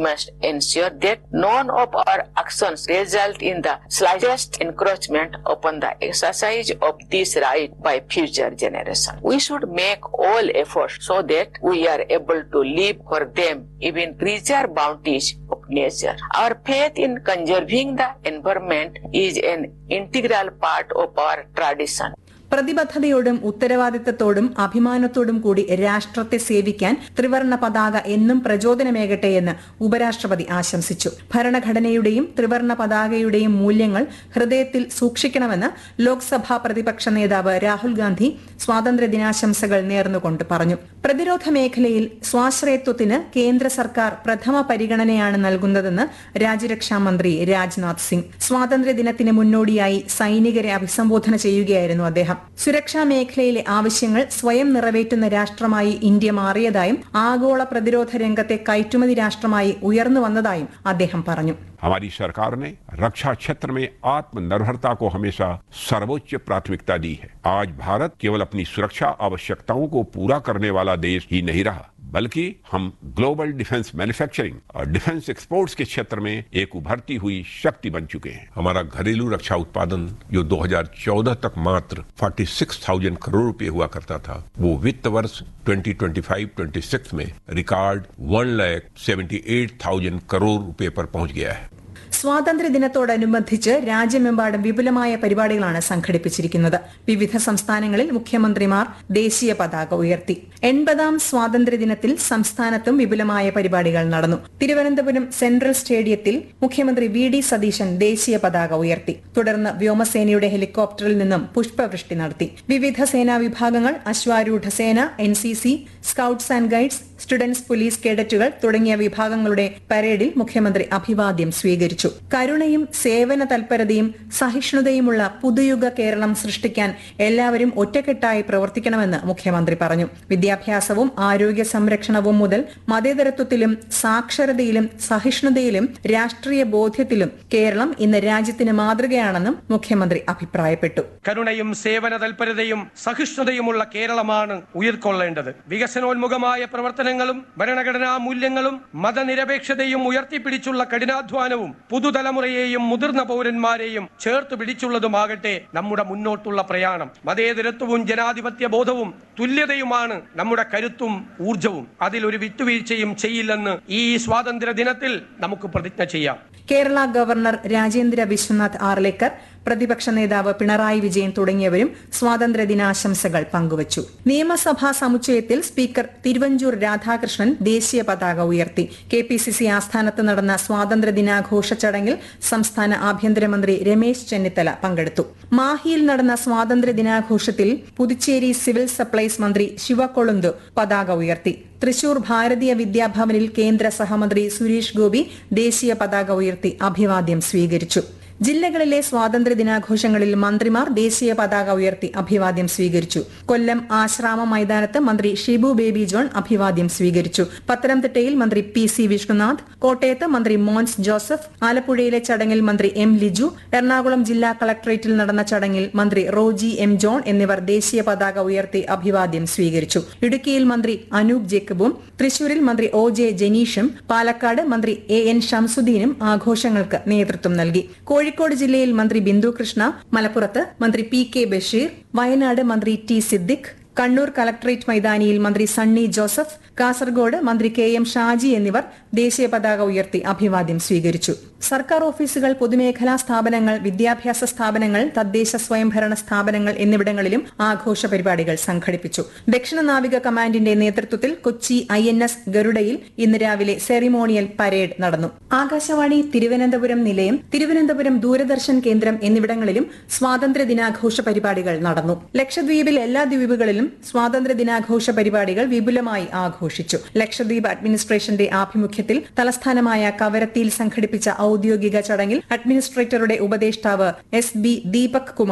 must ensure that none of our actions result in the slightest encroachment upon the exercise of this right by future generations. We should make all efforts so that we are able to live for them even richer bounties of nature. Our faith in conserving the environment is an integral part of our tradition. പ്രതിബദ്ധതയോടും ഉത്തരവാദിത്തത്തോടും അഭിമാനത്തോടും കൂടി രാഷ്ട്രത്തെ സേവിക്കാൻ ത്രിവർണ പതാക എന്നും പ്രചോദനമേകട്ടെ എന്ന് ഉപരാഷ്ട്രപതി ആശംസിച്ചു ഭരണഘടനയുടെയും ത്രിവർണ പതാകയുടെയും മൂല്യങ്ങൾ ഹൃദയത്തിൽ സൂക്ഷിക്കണമെന്ന് ലോക്സഭാ പ്രതിപക്ഷ നേതാവ് രാഹുൽ ഗാന്ധി സ്വാതന്ത്ര്യ ദിനാശംസകൾ നേർന്നുകൊണ്ട് പറഞ്ഞു പ്രതിരോധ മേഖലയിൽ സ്വാശ്രയത്വത്തിന് കേന്ദ്ര സർക്കാർ പ്രഥമ പരിഗണനയാണ് നൽകുന്നതെന്ന് രാജ്യരക്ഷാ മന്ത്രി രാജ്നാഥ് സിംഗ് സ്വാതന്ത്ര്യ ദിനത്തിന് മുന്നോടിയായി സൈനികരെ അഭിസംബോധന ചെയ്യുകയായിരുന്നു അദ്ദേഹം സുരക്ഷാ മേഖലയിലെ ആവശ്യങ്ങൾ സ്വയം നിറവേറ്റുന്ന രാഷ്ട്രമായി ഇന്ത്യ മാറിയതായും ആഗോള പ്രതിരോധ രംഗത്തെ കയറ്റുമതി രാഷ്ട്രമായി ഉയർന്നു വന്നതായും അദ്ദേഹം പറഞ്ഞു हमारी सरकार ने रक्षा क्षेत्र में आत्मनिर्भरता को हमेशा सर्वोच्च प्राथमिकता दी है आज भारत केवल अपनी सुरक्षा आवश्यकताओं को पूरा करने वाला देश ही नहीं रहा बल्कि हम ग्लोबल डिफेंस मैन्युफैक्चरिंग और डिफेंस एक्सपोर्ट्स के क्षेत्र में एक उभरती हुई शक्ति बन चुके हैं हमारा घरेलू रक्षा उत्पादन जो 2014 तक मात्र 46,000 करोड़ रुपए हुआ करता था वो वित्त वर्ष 2025-26 में record one lakh seventy eight thousand crore रुपए पर पहुंच गया है സ്വാതന്ത്ര്യ ദിനത്തോടനുബന്ധിച്ച് രാജ്യമെമ്പാടും വിപുലമായ പരിപാടികളാണ് സംഘടിപ്പിച്ചിരിക്കുന്നത് വിവിധ സംസ്ഥാനങ്ങളിൽ മുഖ്യമന്ത്രിമാർ ദേശീയ പതാക ഉയർത്തി എൺപതാം സ്വാതന്ത്ര്യ ദിനത്തിൽ സംസ്ഥാനത്തും വിപുലമായ പരിപാടികൾ നടന്നു തിരുവനന്തപുരം സെൻട്രൽ സ്റ്റേഡിയത്തിൽ മുഖ്യമന്ത്രി വി ഡി സതീശൻ ദേശീയ പതാക ഉയർത്തി തുടർന്ന് വ്യോമസേനയുടെ ഹെലികോപ്റ്ററിൽ നിന്നും പുഷ്പവൃഷ്ടി നടത്തി വിവിധ സേനാ വിഭാഗങ്ങൾ അശ്വാരൂഢ സേന N C C scouts and guides students police കേഡറ്റുകൾ തുടങ്ങിയ വിഭാഗങ്ങളുടെ പരേഡിൽ മുഖ്യമന്ത്രി അഭിവാദ്യം സ്വീകരിച്ചു കരുണയും സേവന തൽപരതയും സഹിഷ്ണുതയുമുള്ള പുതുയുഗ കേരളം സൃഷ്ടിക്കാൻ എല്ലാവരും ഒറ്റക്കെട്ടായി പ്രവർത്തിക്കണമെന്ന് മുഖ്യമന്ത്രി പറഞ്ഞു വിദ്യാഭ്യാസവും ആരോഗ്യ സംരക്ഷണവും മുതൽ മതേതരത്വത്തിലും സാക്ഷരതയിലും സഹിഷ്ണുതയിലും രാഷ്ട്രീയ ബോധ്യത്തിലും കേരളം ഇന്ന് രാജ്യത്തിന് മാതൃകയാണെന്നും മുഖ്യമന്ത്രി അഭിപ്രായപ്പെട്ടു കരുണയും സേവന തൽപരതയും സഹിഷ്ണുതയുമുള്ള കേരളമാണ് ഉയർക്കൊള്ളേണ്ടത് വികസനോന്മുഖമായ പ്രവർത്തനങ്ങളും ഭരണഘടനാ മൂല്യങ്ങളും മതനിരപേക്ഷതയും ഉയർത്തിപ്പിടിച്ചുള്ള കഠിനാധ്വാനവും പുതുതലമുറയെയും മുതിർന്ന പൗരന്മാരെയും ചേർത്ത് പിടിച്ചുള്ളതുമാകട്ടെ നമ്മുടെ മുന്നോട്ടുള്ള പ്രയാണം മതേതരത്വവും ജനാധിപത്യ ബോധവും തുല്യതയുമാണ് നമ്മുടെ കരുത്തും ഊർജവും അതിലൊരു വിട്ടുവീഴ്ചയും ചെയ്യില്ലെന്ന് ഈ സ്വാതന്ത്ര്യ ദിനത്തിൽ നമുക്ക് പ്രതിജ്ഞ ചെയ്യാം കേരള ഗവർണർ രാജേന്ദ്ര വിശ്വനാഥ് ആർലേക്കർ പ്രതിപക്ഷ നേതാവ് പിണറായി വിജയൻ തുടങ്ങിയവരും സ്വാതന്ത്ര്യ ദിനാശംസകൾ പങ്കുവച്ചു നിയമസഭാ സമുച്ചയത്തിൽ സ്പീക്കർ തിരുവഞ്ചൂർ രാധാകൃഷ്ണൻ ദേശീയ പതാക ഉയർത്തി കെ പി സി സി ആസ്ഥാനത്ത് നടന്ന സ്വാതന്ത്ര്യ ദിനാഘോഷ ചടങ്ങിൽ സംസ്ഥാന ആഭ്യന്തരമന്ത്രി രമേശ് ചെന്നിത്തല പങ്കെടുത്തു മാഹിയിൽ നടന്ന സ്വാതന്ത്ര്യ ദിനാഘോഷത്തിൽ പുതുച്ചേരി സിവിൽ സപ്ലൈസ് മന്ത്രി ശിവകൊളുന്തു പതാക ഉയർത്തി തൃശൂർ ഭാരതീയ വിദ്യാഭവനിൽ കേന്ദ്ര സഹമന്ത്രി സുരേഷ് ഗോപി ദേശീയ പതാക ഉയർത്തി അഭിവാദ്യം സ്വീകരിച്ചു ജില്ലകളിലെ സ്വാതന്ത്ര്യ ദിനാഘോഷങ്ങളിൽ മന്ത്രിമാർ ദേശീയ പതാക ഉയർത്തി അഭിവാദ്യം സ്വീകരിച്ചു കൊല്ലം ആശ്രാമ മൈതാനത്ത് മന്ത്രി ഷിബു ബേബി ജോൺ അഭിവാദ്യം സ്വീകരിച്ചു പത്തനംതിട്ടയിൽ മന്ത്രി പി സി വിഷ്ണുനാഥ് കോട്ടയത്ത് മന്ത്രി മോൻസ് ജോസഫ് ആലപ്പുഴയിലെ ചടങ്ങിൽ മന്ത്രി എം ലിജു എറണാകുളം ജില്ലാ കളക്ടറേറ്റിൽ നടന്ന ചടങ്ങിൽ മന്ത്രി റോജി എം ജോൺ എന്നിവർ ദേശീയ പതാക ഉയർത്തി അഭിവാദ്യം സ്വീകരിച്ചു ഇടുക്കിയിൽ മന്ത്രി അനൂപ് ജേക്കബും തൃശൂരിൽ മന്ത്രി ഒ ജെ ജനീഷും പാലക്കാട് മന്ത്രി എ എൻ ഷംസുദ്ദീനും ആഘോഷങ്ങൾക്ക് നേതൃത്വം നൽകി കോഴിക്കോട് ജില്ലയിൽ മന്ത്രി ബിന്ദു കൃഷ്ണ മലപ്പുറത്ത് മന്ത്രി പി കെ ബഷീർ വയനാട് മന്ത്രി ടി സിദ്ദിഖ് കണ്ണൂർ കളക്ടറേറ്റ് മൈതാനിയിൽ മന്ത്രി സണ്ണി ജോസഫ് കാസർഗോഡ് മന്ത്രി കെ എം ഷാജി എന്നിവർ ദേശീയ പതാക ഉയർത്തി അഭിവാദ്യം സ്വീകരിച്ചു സർക്കാർ ഓഫീസുകൾ പൊതുമേഖലാ സ്ഥാപനങ്ങൾ വിദ്യാഭ്യാസ സ്ഥാപനങ്ങൾ തദ്ദേശ സ്വയംഭരണ സ്ഥാപനങ്ങൾ എന്നിവിടങ്ങളിലും ആഘോഷ പരിപാടികൾ സംഘടിപ്പിച്ചു ദക്ഷിണ നാവിക കമാൻഡിന്റെ നേതൃത്വത്തിൽ കൊച്ചി ഐ എൻ എസ് ഗരുഡയിൽ ഇന്ന് രാവിലെ സെറിമോണിയൽ പരേഡ് നടന്നു ആകാശവാണി തിരുവനന്തപുരം നിലയം തിരുവനന്തപുരം ദൂരദർശൻ കേന്ദ്രം എന്നിവിടങ്ങളിലും സ്വാതന്ത്ര്യ ദിനാഘോഷ പരിപാടികൾ നടന്നു ലക്ഷദ്വീപിൽ എല്ലാ ദ്വീപുകളിലും സ്വാതന്ത്ര്യ ദിനാഘോഷ പരിപാടികൾ വിപുലമായി ആഘോഷിച്ചു ലക്ഷദ്വീപ് അഡ്മിനിസ്ട്രേഷന്റെ ആഭിമുഖ്യത്തിൽ തലസ്ഥാനമായ കവരത്തിയിൽ സംഘടിപ്പിച്ച ഔദ്യോഗിക ചടങ്ങിൽ അഡ്മിനിസ്ട്രേറ്ററുടെ ഉപദേഷ്ടാവ് എസ് ബി ദീപക് കുമാർ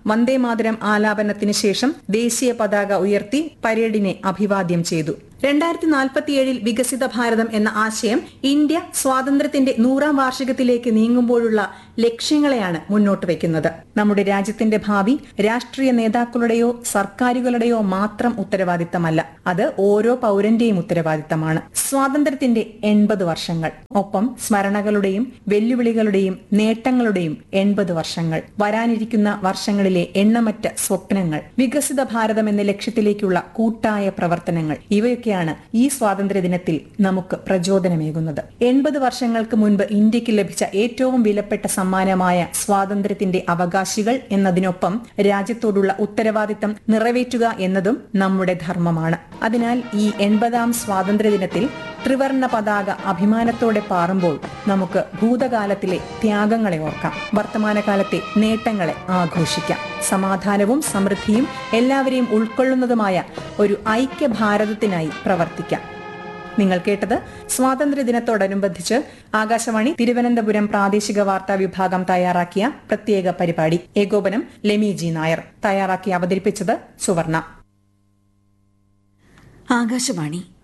വന്ദേമാതരം ആലാപനത്തിന് ശേഷം ദേശീയ പതാക ഉയർത്തി പരേഡിനെ അഭിവാദ്യം ചെയ്തു രണ്ടായിരത്തി നാൽപ്പത്തിയേഴിൽ വികസിത ഭാരതം എന്ന ആശയം ഇന്ത്യ സ്വാതന്ത്ര്യത്തിന്റെ നൂറാം വാർഷികത്തിലേക്ക് നീങ്ങുമ്പോഴുള്ള ലക്ഷ്യങ്ങളെയാണ് മുന്നോട്ട് വയ്ക്കുന്നത് നമ്മുടെ രാജ്യത്തിന്റെ ഭാവി രാഷ്ട്രീയ നേതാക്കളുടെയോ സർക്കാരുകളുടെയോ മാത്രം ഉത്തരവാദിത്തമല്ല അത് ഓരോ പൗരന്റെയും ഉത്തരവാദിത്തമാണ് സ്വാതന്ത്ര്യത്തിന്റെ എൺപത് വർഷങ്ങൾ ഒപ്പം സ്മരണകളുടെയും വെല്ലുവിളികളുടെയും നേട്ടങ്ങളുടെയും എൺപത് വർഷങ്ങൾ വരാനിരിക്കുന്ന വർഷങ്ങളിലെ എണ്ണമറ്റ സ്വപ്നങ്ങൾ വികസിത ഭാരതം എന്ന ലക്ഷ്യത്തിലേക്കുള്ള കൂട്ടായ പ്രവർത്തനങ്ങൾ ഇവയൊക്കെയാണ് ഈ സ്വാതന്ത്ര്യ ദിനത്തിൽ നമുക്ക് പ്രചോദനമേകുന്നത് എൺപത് വർഷങ്ങൾക്ക് മുൻപ് ഇന്ത്യക്ക് ലഭിച്ച ഏറ്റവും വിലപ്പെട്ട സമ്മാനമായ സ്വാതന്ത്ര്യത്തിന്റെ അവകാശികൾ എന്നതിനൊപ്പം രാജ്യത്തോടുള്ള ഉത്തരവാദിത്തം നിറവേറ്റുക എന്നതും നമ്മുടെ ധർമ്മമാണ് അതിനാൽ ഈ എൺപതാം സ്വാതന്ത്ര്യ ദിനത്തിൽ ത്രിവർണ പതാക അഭിമാനത്തോടെ പാറുമ്പോൾ നമുക്ക് ഭൂതകാലത്തിലെ ത്യാഗങ്ങളെ ഓർക്കാം വർത്തമാനകാലത്തെ നേട്ടങ്ങളെ ആഘോഷിക്കാം സമാധാനവും സമൃദ്ധിയും എല്ലാവരെയും ഉൾക്കൊള്ളുന്നതുമായ ഒരു ഐക്യ ഭാരതത്തിനായി പ്രവർത്തിക്കാം നിങ്ങൾ കേട്ടത് സ്വാതന്ത്ര്യ ദിനത്തോടനുബന്ധിച്ച് ആകാശവാണി തിരുവനന്തപുരം പ്രാദേശിക വാർത്താ വിഭാഗം തയ്യാറാക്കിയ പ്രത്യേക പരിപാടി ഏകോപനം ലെമി ജി നായർ തയ്യാറാക്കി അവതരിപ്പിച്ചത് സുവർണ ആകാശവാണി